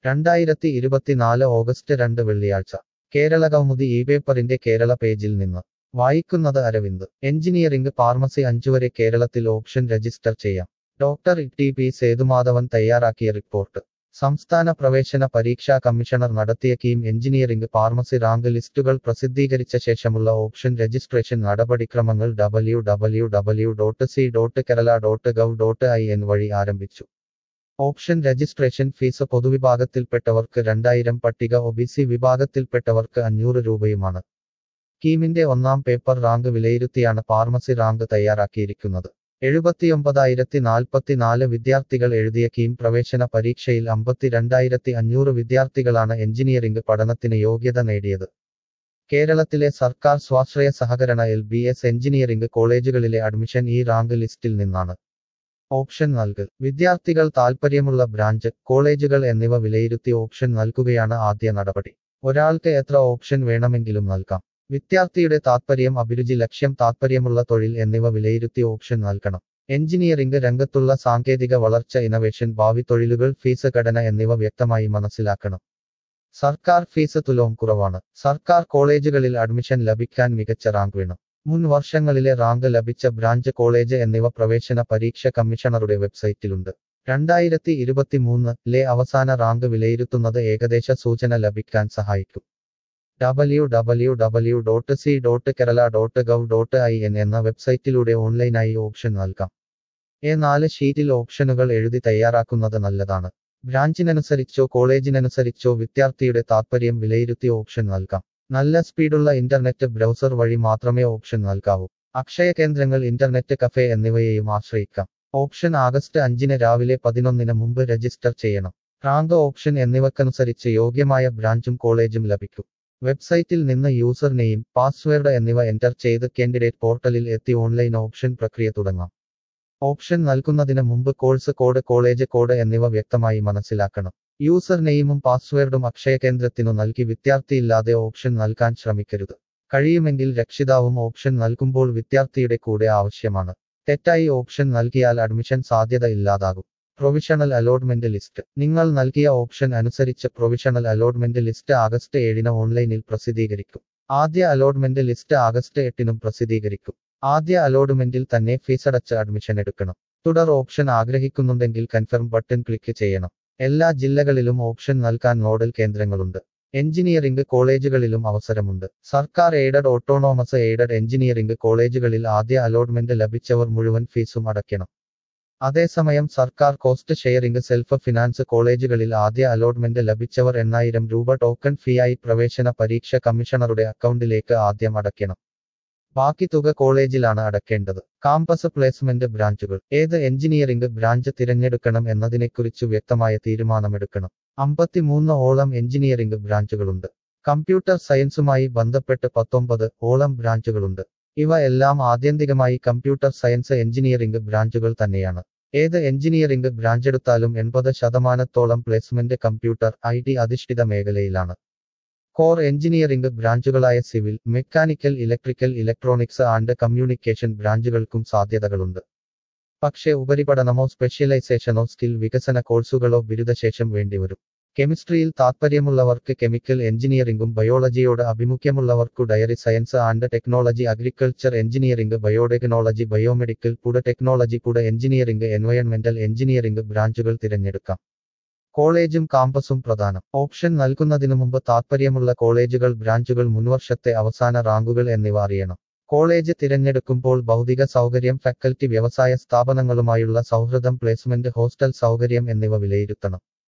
രണ്ടായിരത്തി ഇരുപത്തിനാല് ഓഗസ്റ്റ് രണ്ട് വെള്ളിയാഴ്ച കേരള കൗമുദി ഈ പേപ്പറിന്റെ കേരള പേജിൽ നിന്ന് വായിക്കുന്നത് അരവിന്ദ് എഞ്ചിനീയറിംഗ് ഫാർമസി അഞ്ചുവരെ കേരളത്തിൽ ഓപ്ഷൻ രജിസ്റ്റർ ചെയ്യാം ഡോക്ടർ ടി പി സേതുമാധവൻ തയ്യാറാക്കിയ റിപ്പോർട്ട് സംസ്ഥാന പ്രവേശന പരീക്ഷാ കമ്മീഷണർ നടത്തിയ കീം എഞ്ചിനീയറിംഗ് ഫാർമസി റാങ്ക് ലിസ്റ്റുകൾ പ്രസിദ്ധീകരിച്ച ശേഷമുള്ള ഓപ്ഷൻ രജിസ്ട്രേഷൻ നടപടിക്രമങ്ങൾ W W W dot C dot Kerala dot gov dot I N വഴി ആരംഭിച്ചു ഓപ്ഷൻ രജിസ്ട്രേഷൻ ഫീസ് പൊതുവിഭാഗത്തിൽപ്പെട്ടവർക്ക് രണ്ടായിരം പട്ടിക ഒ ബി സി വിഭാഗത്തിൽപ്പെട്ടവർക്ക് അഞ്ഞൂറ് രൂപയുമാണ് കീമിന്റെ ഒന്നാം പേപ്പർ റാങ്ക് വിലയിരുത്തിയാണ് ഫാർമസി റാങ്ക് തയ്യാറാക്കിയിരിക്കുന്നത് എഴുപത്തിയൊമ്പതായിരത്തി നാൽപ്പത്തിനാല് വിദ്യാർത്ഥികൾ എഴുതിയ കീം പ്രവേശന പരീക്ഷയിൽ അമ്പത്തിരണ്ടായിരത്തി അഞ്ഞൂറ് വിദ്യാർത്ഥികളാണ് എഞ്ചിനീയറിംഗ് പഠനത്തിന് യോഗ്യത നേടിയത് കേരളത്തിലെ സർക്കാർ സ്വാശ്രയ സഹകരണ എൽ ബി എസ് എഞ്ചിനീയറിംഗ് കോളേജുകളിലെ അഡ്മിഷൻ ഈ റാങ്ക് ലിസ്റ്റിൽ നിന്നാണ് ഓപ്ഷൻ നൽകൽ വിദ്യാർത്ഥികൾ താൽപ്പര്യമുള്ള ബ്രാഞ്ച് കോളേജുകൾ എന്നിവ വിലയിരുത്തി ഓപ്ഷൻ നൽകുകയാണ് ആദ്യ നടപടി ഒരാൾക്ക് എത്ര ഓപ്ഷൻ വേണമെങ്കിലും നൽകാം വിദ്യാർത്ഥിയുടെ താത്പര്യം അഭിരുചി ലക്ഷ്യം താത്പര്യമുള്ള തൊഴിൽ എന്നിവ വിലയിരുത്തി ഓപ്ഷൻ നൽകണം എഞ്ചിനീയറിംഗ് രംഗത്തുള്ള സാങ്കേതിക വളർച്ച ഇനവേഷൻ ഭാവി തൊഴിലുകൾ ഫീസ് ഘടന എന്നിവ വ്യക്തമായി മനസ്സിലാക്കണം സർക്കാർ ഫീസ് തുലവും കുറവാണ് സർക്കാർ കോളേജുകളിൽ അഡ്മിഷൻ ലഭിക്കാൻ മികച്ച റാങ്ക് വേണം മുൻ വർഷങ്ങളിലെ റാങ്ക് ലഭിച്ച ബ്രാഞ്ച് കോളേജ് എന്നിവ പ്രവേശന പരീക്ഷ കമ്മീഷണറുടെ വെബ്സൈറ്റിലുണ്ട് രണ്ടായിരത്തി ഇരുപത്തിമൂന്ന് ലെ അവസാന റാങ്ക് വിലയിരുത്തുന്നത് ഏകദേശ സൂചന ലഭിക്കാൻ സഹായിക്കും W W W dot C dot Kerala dot gov dot I N എന്ന വെബ്സൈറ്റിലൂടെ ഓൺലൈനായി ഓപ്ഷൻ നൽകാം എ നാല് ഷീറ്റിൽ ഓപ്ഷനുകൾ എഴുതി തയ്യാറാക്കുന്നത് നല്ലതാണ് ബ്രാഞ്ചിനനുസരിച്ചോ കോളേജിനനുസരിച്ചോ വിദ്യാർത്ഥിയുടെ താത്പര്യം വിലയിരുത്തി ഓപ്ഷൻ നൽകാം നല്ല സ്പീഡുള്ള ഇന്റർനെറ്റ് ബ്രൗസർ വഴി മാത്രമേ ഓപ്ഷൻ നൽകാവൂ അക്ഷയ കേന്ദ്രങ്ങൾ ഇന്റർനെറ്റ് കഫേ എന്നിവയെയും ആശ്രയിക്കാം ഓപ്ഷൻ ആഗസ്റ്റ് അഞ്ചിന് രാവിലെ പതിനൊന്നിന് മുമ്പ് രജിസ്റ്റർ ചെയ്യണം റാങ്ക് ഓപ്ഷൻ എന്നിവക്കനുസരിച്ച് യോഗ്യമായ ബ്രാഞ്ചും കോളേജും ലഭിക്കും വെബ്സൈറ്റിൽ നിന്ന് യൂസർ നെയിം പാസ്വേഡ് എന്നിവ എൻ്റർ ചെയ്ത് കാൻഡിഡേറ്റ് പോർട്ടലിൽ എത്തി ഓൺലൈൻ ഓപ്ഷൻ പ്രക്രിയ തുടങ്ങാം ഓപ്ഷൻ നൽകുന്നതിന് മുമ്പ് കോഴ്സ് കോഡ് കോളേജ് കോഡ് എന്നിവ വ്യക്തമായി മനസ്സിലാക്കണം യൂസർ നെയിമും പാസ്വേഡും അക്ഷയ കേന്ദ്രത്തിനു നൽകി വിദ്യാർത്ഥിയില്ലാതെ ഓപ്ഷൻ നൽകാൻ ശ്രമിക്കരുത് കഴിയുമെങ്കിൽ രക്ഷിതാവും ഓപ്ഷൻ നൽകുമ്പോൾ വിദ്യാർത്ഥിയുടെ കൂടെ ആവശ്യമാണ് തെറ്റായി ഓപ്ഷൻ നൽകിയാൽ അഡ്മിഷൻ സാധ്യത ഇല്ലാതാകും പ്രൊവിഷണൽ അലോട്ട്മെന്റ് ലിസ്റ്റ് നിങ്ങൾ നൽകിയ ഓപ്ഷൻ അനുസരിച്ച് പ്രൊവിഷണൽ അലോട്ട്മെന്റ് ലിസ്റ്റ് ആഗസ്റ്റ് ഏഴിന് ഓൺലൈനിൽ പ്രസിദ്ധീകരിക്കും ആദ്യ അലോട്ട്മെന്റ് ലിസ്റ്റ് ആഗസ്റ്റ് എട്ടിനും പ്രസിദ്ധീകരിക്കും ആദ്യ അലോട്ട്മെന്റിൽ തന്നെ ഫീസടച്ച് അഡ്മിഷൻ എടുക്കണം തുടർ ഓപ്ഷൻ ആഗ്രഹിക്കുന്നുണ്ടെങ്കിൽ കൺഫേം ബട്ടൺ ക്ലിക്ക് ചെയ്യണം എല്ലാ ജില്ലകളിലും ഓപ്ഷൻ നൽകാൻ നോഡൽ കേന്ദ്രങ്ങളുണ്ട് എഞ്ചിനീയറിംഗ് കോളേജുകളിലും അവസരമുണ്ട് സർക്കാർ എയ്ഡഡ് ഓട്ടോണോമസ് എയ്ഡഡ് എഞ്ചിനീയറിംഗ് കോളേജുകളിൽ ആദ്യ അലോട്ട്മെന്റ് ലഭിച്ചവർ മുഴുവൻ ഫീസും അടയ്ക്കണം അതേസമയം സർക്കാർ കോസ്റ്റ് ഷെയറിംഗ് സെൽഫ് ഫിനാൻസ് കോളേജുകളിൽ ആദ്യ അലോട്ട്മെന്റ് ലഭിച്ചവർ എണ്ണായിരം രൂപ ടോക്കൺ ഫീയായി പ്രവേശന പരീക്ഷ കമ്മീഷണറുടെ അക്കൗണ്ടിലേക്ക് ആദ്യം അടയ്ക്കണം ബാക്കി തുക കോളേജിലാണ് അടയ്ക്കേണ്ടത് കാമ്പസ് പ്ലേസ്മെന്റ് ബ്രാഞ്ചുകൾ ഏത് എഞ്ചിനീയറിംഗ് ബ്രാഞ്ച് തിരഞ്ഞെടുക്കണം എന്നതിനെക്കുറിച്ച് വ്യക്തമായ തീരുമാനമെടുക്കണം അമ്പത്തിമൂന്ന് ഓളം എഞ്ചിനീയറിംഗ് ബ്രാഞ്ചുകളുണ്ട് കമ്പ്യൂട്ടർ സയൻസുമായി ബന്ധപ്പെട്ട് പത്തൊമ്പത് ഓളം ബ്രാഞ്ചുകളുണ്ട് ഇവ എല്ലാം ആത്യന്തികമായി കമ്പ്യൂട്ടർ സയൻസ് എഞ്ചിനീയറിംഗ് ബ്രാഞ്ചുകൾ തന്നെയാണ് ഏത് എഞ്ചിനീയറിംഗ് ബ്രാഞ്ചെടുത്താലും എൺപത് ശതമാനത്തോളം പ്ലേസ്മെന്റ് കമ്പ്യൂട്ടർ ഐ ടി അധിഷ്ഠിത മേഖലയിലാണ് കോർ എഞ്ചിനീയറിംഗ് ബ്രാഞ്ചുകളായ civil mechanical electrical electronics and communication ബ്രാഞ്ചുകൾക്കും സാധ്യതകളുണ്ട് പക്ഷേ ഉപരിപഠനമോ സ്പെഷ്യലൈസേഷനോ സ്കിൽ വികസന കോഴ്സുകളോ ബിരുദശേഷം വേണ്ടിവരും കെമിസ്ട്രിയിൽ താത്പര്യമുള്ളവർക്ക് കെമിക്കൽ എഞ്ചിനീയറിംഗും ബയോളജിയോട് അഭിമുഖ്യമുള്ളവർക്കു dairy science and technology agriculture engineering biotechnology biomedical പുട ടെക്നോളജി പുട എഞ്ചിനീയറിംഗ് എൻവയൺമെന്റൽ എഞ്ചിനീയറിംഗ് ബ്രാഞ്ചുകൾ തിരഞ്ഞെടുക്കാം കോളേജും കാമ്പസും പ്രധാനം ഓപ്ഷൻ നൽകുന്നതിനു മുമ്പ് താത്പര്യമുള്ള കോളേജുകൾ ബ്രാഞ്ചുകൾ മുൻവർഷത്തെ അവസാന റാങ്കുകൾ എന്നിവ അറിയണം കോളേജ് തിരഞ്ഞെടുക്കുമ്പോൾ ഭൗതിക സൗകര്യം ഫാക്കൽറ്റി വ്യവസായ സ്ഥാപനങ്ങളുമായുള്ള സൗഹൃദം പ്ലേസ്മെന്റ് ഹോസ്റ്റൽ സൗകര്യം എന്നിവ വിലയിരുത്തണം